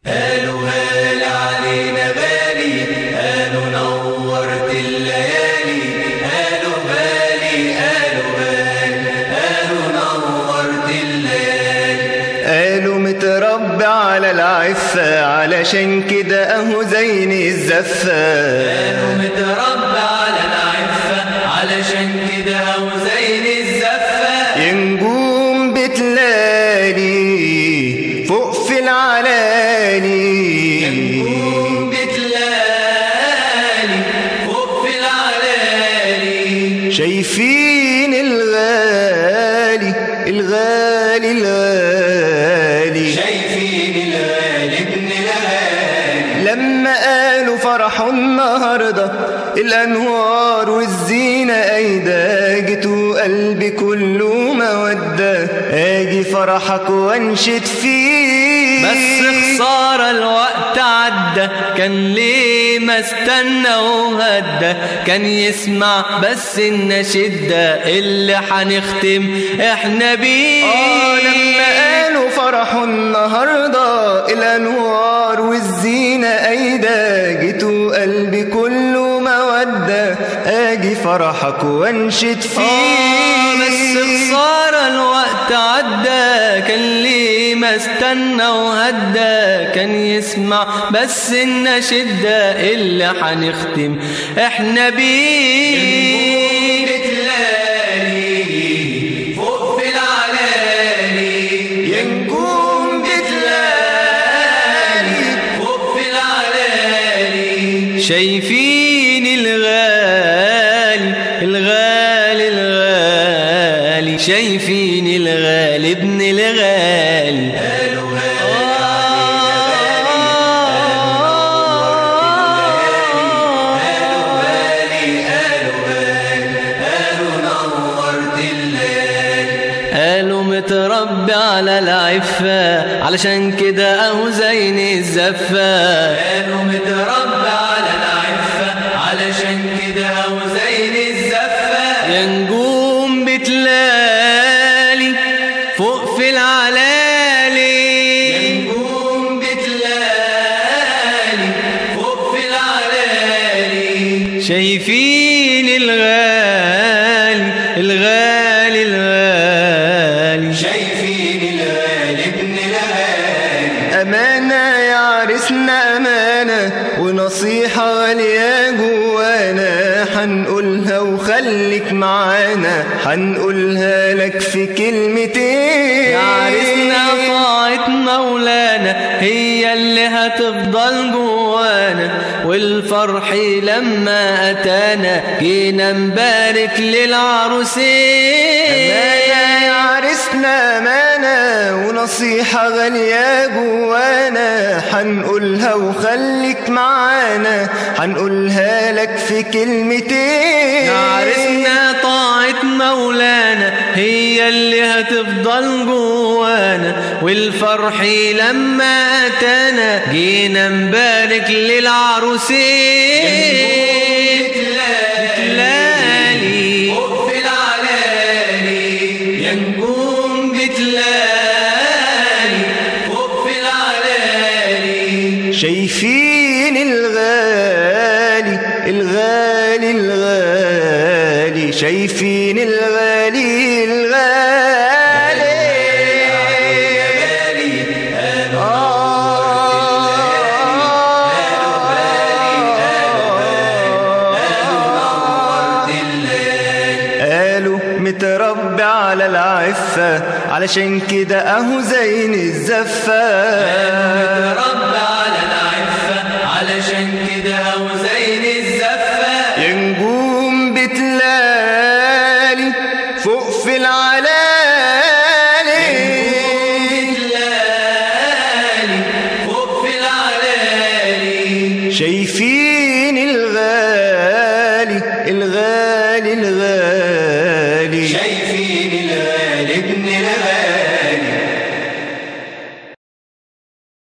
هالو هال علينا بالي هالو نورت الليالي هالو بالي هالو بالي هالو نورت الليالي قالوا متربي على العفة علشان كده اهو زيني الزفة قالوا متربى على العفة علشان كده وزين الزفة يا نجوم بتلالي فوق في العلالي نجوم بتلالي فوق في العلالي شايفين الغالي الغالي الغالي شايفين الغالي ابن الغالي لما قالوا فرحوا النهاردة الأنوار والزينة أيدا جيتوا قلبي كله مودة أجي فرحك وانشد فيه بس خسارة الوقت عدى كان ليه ما استنى وهدى كان يسمع بس النشيد ده اللي حنختم احنا بيه آه لما قالوا فرحوا النهاردة الأنوار والزينة أيدا جيتوا قلبي كله مودة أجي فرحك وانشد آه فيه بس خسارة الوقت عدى كان ليه ما استنى وهدى كان يسمع بس النشيد ده اللي حنختم احنا بيه بتلالي فوق في العلالي يا نجوم بتلالي فوق في العلالي شايفين الغالي الغالي الغالي شايفين الغالي ابن الغالي قالوا نورت الليل قالوا متربي على العفة علشان كده اهو زين الزفة قالوا متربى على العفة علشان كده وزين الزفة يا نجوم بتلالي فوق في العلالي نجوم بتلالي فوق في العلالي شايفين الغالي الغالي الغالي شايفين الغالي ابن الغالي أمانة يا عرسنا أمانة ونصيحة غالية جوانا حنقولها وخليك معانا حنقولها لك في كلمتين يا عرسنا طاعة مولانا هي اللي هتفضل جوانا والفرح لما أتانا جينا نبارك للعروسين أمانة يا عرسنا أمانة ونصيحة غالية جوانا حنقولها وخليك معانا حنقولها لك في كلمتين يا عرسنا طاعة مولانا هي اللي هتفضل جوانا والفرح لما أتانا جينا نبارك للعروسين بتلالي فوق في العلالي يا نجوم بتلالي فوق في العلالي شايفين الغالي الغالي الغالي شايفين الغالي الغالي قالوا متربي على العفة علشان كده اهو زين الزفة رب على العفة علشان كده وزين الزفة يا نجوم بتلالي فوق في العلالي بتلالي فوق في العلالي شايفين الغالي الغالي الغالي